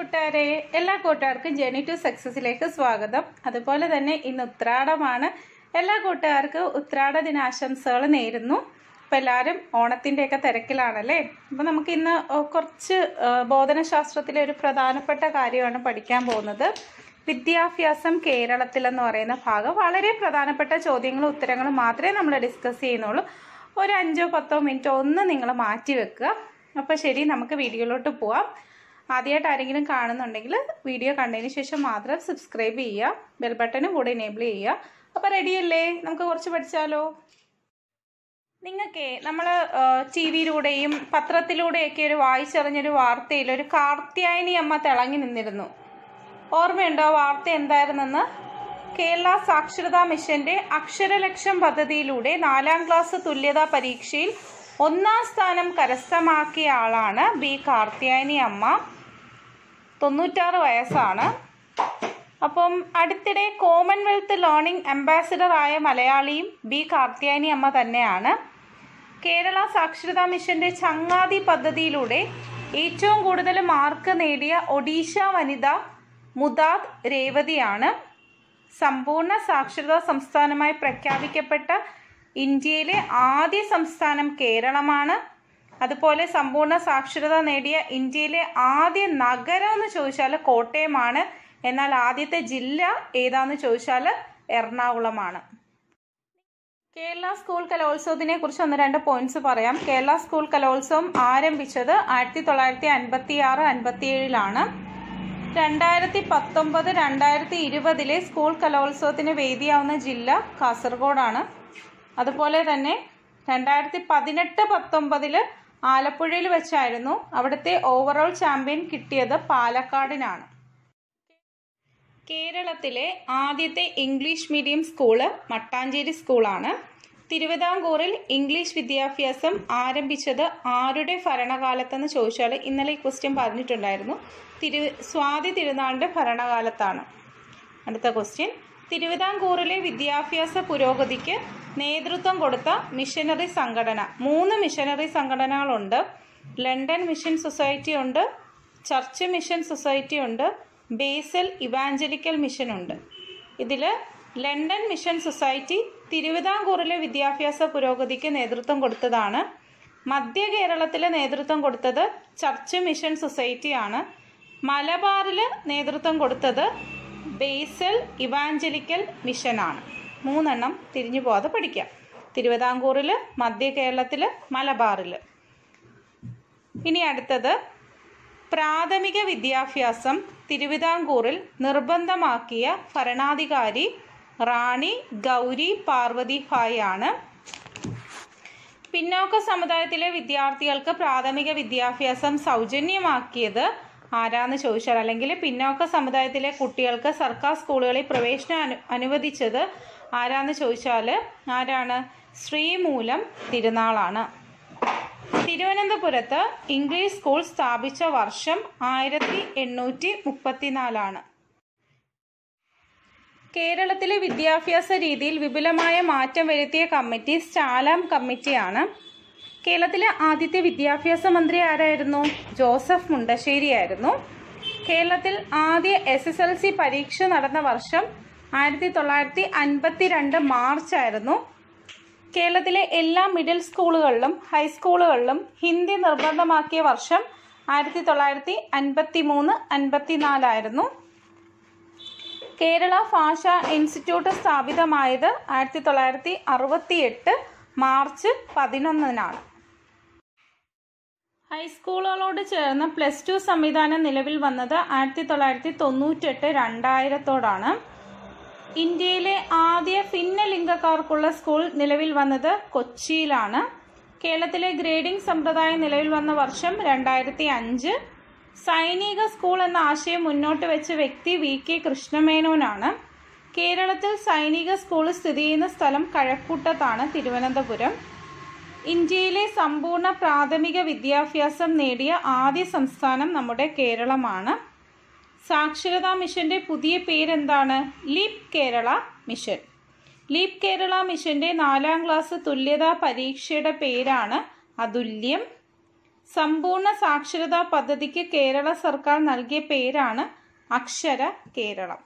കൂട്ടുകാരെ എല്ലാ കൂട്ടുകാർക്കും ജേണി ടു സക്സസിലേക്ക് സ്വാഗതം അതുപോലെ തന്നെ ഇന്ന് ഉത്രാടമാണ് എല്ലാ കൂട്ടുകാർക്കും ഉത്രാട ദിനാശംസകൾ നേരുന്നു അപ്പോൾ എല്ലാവരും ഓണത്തിൻ്റെയൊക്കെ തിരക്കിലാണല്ലേ അപ്പോൾ നമുക്ക് ഇന്ന് കുറച്ച് ആ, ബോധനശാസ്ത്രത്തിലെ ഒരു പ്രധാനപ്പെട്ട കാര്യമാണ് പഠിക്കാൻ പോകുന്നത് വിദ്യാഭ്യാസം കേരളത്തിൽ എന്ന് പറയുന്ന ഭാഗം വളരെ പ്രധാനപ്പെട്ട ചോദ്യങ്ങളും ഉത്തരങ്ങളും മാത്രമേ നമ്മൾ ഡിസ്കസ് ചെയ്യുന്നുള്ളൂ ഒരു അഞ്ചോ പത്തോ മിനിറ്റോ ഒന്ന് നിങ്ങൾ മാറ്റി വെക്കുക അപ്പോൾ ശരി നമുക്ക് വീഡിയോയിലോട്ട് പോവാം ആദ്യമായിട്ട് ആരെങ്കിലും കാണുന്നുണ്ടെങ്കിൽ വീഡിയോ കണ്ടതിന് ശേഷം മാത്രം സബ്സ്ക്രൈബ് ചെയ്യുക ബെൽ ബട്ടനും കൂടെ എനേബിൾ ചെയ്യുക അപ്പോൾ റെഡിയല്ലേ നമുക്ക് കുറച്ച് പഠിച്ചാലോ നിങ്ങൾക്ക് നമ്മൾ ടി വിയിലൂടെയും പത്രത്തിലൂടെയൊക്കെ ഒരു വായിച്ചറിഞ്ഞൊരു വാർത്തയിൽ ഒരു കാർത്യായനി അമ്മ തിളങ്ങി നിന്നിരുന്നു ഓർമ്മയുണ്ടോ ആ വാർത്ത എന്തായിരുന്നെന്ന് കേരള സാക്ഷരതാ മിഷന്റെ അക്ഷരലക്ഷം പദ്ധതിയിലൂടെ നാലാം ക്ലാസ് തുല്യതാ പരീക്ഷയിൽ ഒന്നാം സ്ഥാനം കരസ്ഥമാക്കിയ ആളാണ് ബി കാർത്യായനി അമ്മ തൊണ്ണൂറ്റാറ് വയസ്സാണ് അപ്പം അടുത്തിടെ കോമൺവെൽത്ത് ലേണിംഗ് അംബാസിഡർ ആയ മലയാളിയും ബി കാർത്യായനി അമ്മ തന്നെയാണ് കേരള സാക്ഷരതാ മിഷന്റെ ചങ്ങാതി പദ്ധതിയിലൂടെ ഏറ്റവും കൂടുതൽ മാർക്ക് നേടിയ ഒഡീഷ വനിത മുദാദ് രേവതിയാണ് സമ്പൂർണ്ണ സാക്ഷരതാ സംസ്ഥാനമായി പ്രഖ്യാപിക്കപ്പെട്ട ഇന്ത്യയിലെ ആദ്യ സംസ്ഥാനം കേരളമാണ് അതുപോലെ സമ്പൂർണ്ണ സാക്ഷരത നേടിയ ഇന്ത്യയിലെ ആദ്യ നഗരം എന്ന് ചോദിച്ചാൽ കോട്ടയമാണ് എന്നാൽ ആദ്യത്തെ ജില്ല ഏതാന്ന് ചോദിച്ചാൽ എറണാകുളമാണ് കേരള സ്കൂൾ കലോത്സവത്തിനെ കുറിച്ച് ഒന്ന് രണ്ട് പോയിന്റ്സ് പറയാം കേരള സ്കൂൾ കലോത്സവം ആരംഭിച്ചത് ആയിരത്തി തൊള്ളായിരത്തി അൻപത്തി ആറ് അൻപത്തി ഏഴിലാണ് രണ്ടായിരത്തി പത്തൊമ്പത് രണ്ടായിരത്തി ഇരുപതിലെ സ്കൂൾ കലോത്സവത്തിന് വേദിയാവുന്ന ജില്ല കാസർഗോഡാണ് അതുപോലെ തന്നെ രണ്ടായിരത്തി പതിനെട്ട് പത്തൊമ്പതിൽ ആലപ്പുഴയിൽ വെച്ചായിരുന്നു അവിടുത്തെ ഓവറോൾ ചാമ്പ്യൻ കിട്ടിയത് പാലക്കാടിനാണ് കേരളത്തിലെ ആദ്യത്തെ ഇംഗ്ലീഷ് മീഡിയം സ്കൂള് മട്ടാഞ്ചേരി സ്കൂളാണ് തിരുവിതാംകൂറിൽ ഇംഗ്ലീഷ് വിദ്യാഭ്യാസം ആരംഭിച്ചത് ആരുടെ ഭരണകാലത്തെന്ന് ചോദിച്ചാൽ ഇന്നലെ ഈ ക്വസ്റ്റ്യൻ പറഞ്ഞിട്ടുണ്ടായിരുന്നു തിരു സ്വാതി തിരുനാളിൻ്റെ ഭരണകാലത്താണ് അടുത്ത ക്വസ്റ്റ്യൻ തിരുവിതാംകൂറിലെ വിദ്യാഭ്യാസ പുരോഗതിക്ക് നേതൃത്വം കൊടുത്ത മിഷനറി സംഘടന മൂന്ന് മിഷനറി സംഘടനകളുണ്ട് ലണ്ടൻ മിഷൻ സൊസൈറ്റി ഉണ്ട് ചർച്ച് മിഷൻ സൊസൈറ്റി ഉണ്ട് ബേസൽ ഇവാഞ്ചലിക്കൽ മിഷൻ ഉണ്ട് ഇതിൽ ലണ്ടൻ മിഷൻ സൊസൈറ്റി തിരുവിതാംകൂറിലെ വിദ്യാഭ്യാസ പുരോഗതിക്ക് നേതൃത്വം കൊടുത്തതാണ് മധ്യ കേരളത്തിൽ നേതൃത്വം കൊടുത്തത് ചർച്ച് മിഷൻ സൊസൈറ്റിയാണ് മലബാറിൽ നേതൃത്വം കൊടുത്തത് ബേസൽ ഇവാഞ്ചലിക്കൽ മിഷനാണ് മൂന്നെണ്ണം തിരിഞ്ഞു പോകാതെ പഠിക്കാം തിരുവിതാംകൂറിൽ മധ്യ കേരളത്തിൽ മലബാറിൽ ഇനി അടുത്തത് പ്രാഥമിക വിദ്യാഭ്യാസം തിരുവിതാംകൂറിൽ നിർബന്ധമാക്കിയ ഭരണാധികാരി റാണി ഗൗരി പാർവതി ഭായ് ആണ് പിന്നോക്ക സമുദായത്തിലെ വിദ്യാർത്ഥികൾക്ക് പ്രാഥമിക വിദ്യാഭ്യാസം സൗജന്യമാക്കിയത് ആരാന്ന് ചോദിച്ചാൽ അല്ലെങ്കിൽ പിന്നോക്ക സമുദായത്തിലെ കുട്ടികൾക്ക് സർക്കാർ സ്കൂളുകളിൽ പ്രവേശനം അനു അനുവദിച്ചത് ആരാന്ന് ചോദിച്ചാൽ ആരാണ് ശ്രീമൂലം തിരുനാളാണ് തിരുവനന്തപുരത്ത് ഇംഗ്ലീഷ് സ്കൂൾ സ്ഥാപിച്ച വർഷം ആയിരത്തി എണ്ണൂറ്റി മുപ്പത്തിനാലാണ് കേരളത്തിലെ വിദ്യാഭ്യാസ രീതിയിൽ വിപുലമായ മാറ്റം വരുത്തിയ കമ്മിറ്റി സ്റ്റാലാം കമ്മിറ്റിയാണ് കേരളത്തിലെ ആദ്യത്തെ വിദ്യാഭ്യാസ മന്ത്രി ആരായിരുന്നു ജോസഫ് മുണ്ടശ്ശേരി ആയിരുന്നു കേരളത്തിൽ ആദ്യ എസ് എസ് എൽ സി പരീക്ഷ നടന്ന വർഷം ആയിരത്തി തൊള്ളായിരത്തി അൻപത്തി രണ്ട് മാർച്ച് ആയിരുന്നു കേരളത്തിലെ എല്ലാ മിഡിൽ സ്കൂളുകളിലും ഹൈസ്കൂളുകളിലും ഹിന്ദി നിർബന്ധമാക്കിയ വർഷം ആയിരത്തി തൊള്ളായിരത്തി അൻപത്തി മൂന്ന് അൻപത്തിനാലായിരുന്നു കേരള ഭാഷാ ഇൻസ്റ്റിറ്റ്യൂട്ട് സ്ഥാപിതമായത് ആയിരത്തി തൊള്ളായിരത്തി അറുപത്തി എട്ട് മാർച്ച് പതിനൊന്നിനാണ് ഹൈസ്കൂളുകളോട് ചേർന്ന് പ്ലസ് ടു സംവിധാനം നിലവിൽ വന്നത് ആയിരത്തി തൊള്ളായിരത്തി തൊണ്ണൂറ്റെട്ട് രണ്ടായിരത്തോടാണ് ഇന്ത്യയിലെ ആദ്യ ഭിന്നലിംഗക്കാർക്കുള്ള സ്കൂൾ നിലവിൽ വന്നത് കൊച്ചിയിലാണ് കേരളത്തിലെ ഗ്രേഡിംഗ് സമ്പ്രദായം നിലവിൽ വന്ന വർഷം രണ്ടായിരത്തി അഞ്ച് സൈനിക സ്കൂൾ എന്ന ആശയം മുന്നോട്ട് വെച്ച വ്യക്തി വി കെ കൃഷ്ണമേനോനാണ് കേരളത്തിൽ സൈനിക സ്കൂൾ സ്ഥിതി ചെയ്യുന്ന സ്ഥലം കഴക്കൂട്ടത്താണ് തിരുവനന്തപുരം ഇന്ത്യയിലെ സമ്പൂർണ്ണ പ്രാഥമിക വിദ്യാഭ്യാസം നേടിയ ആദ്യ സംസ്ഥാനം നമ്മുടെ കേരളമാണ് സാക്ഷരതാ മിഷന്റെ പുതിയ പേരെന്താണ് leap Kerala mission leap Kerala മിഷന്റെ നാലാം ക്ലാസ് തുല്യതാ പരീക്ഷയുടെ പേരാണ് അതുല്യം സമ്പൂർണ്ണ സാക്ഷരതാ പദ്ധതിക്ക് കേരള സർക്കാർ നൽകിയ പേരാണ് അക്ഷര കേരളം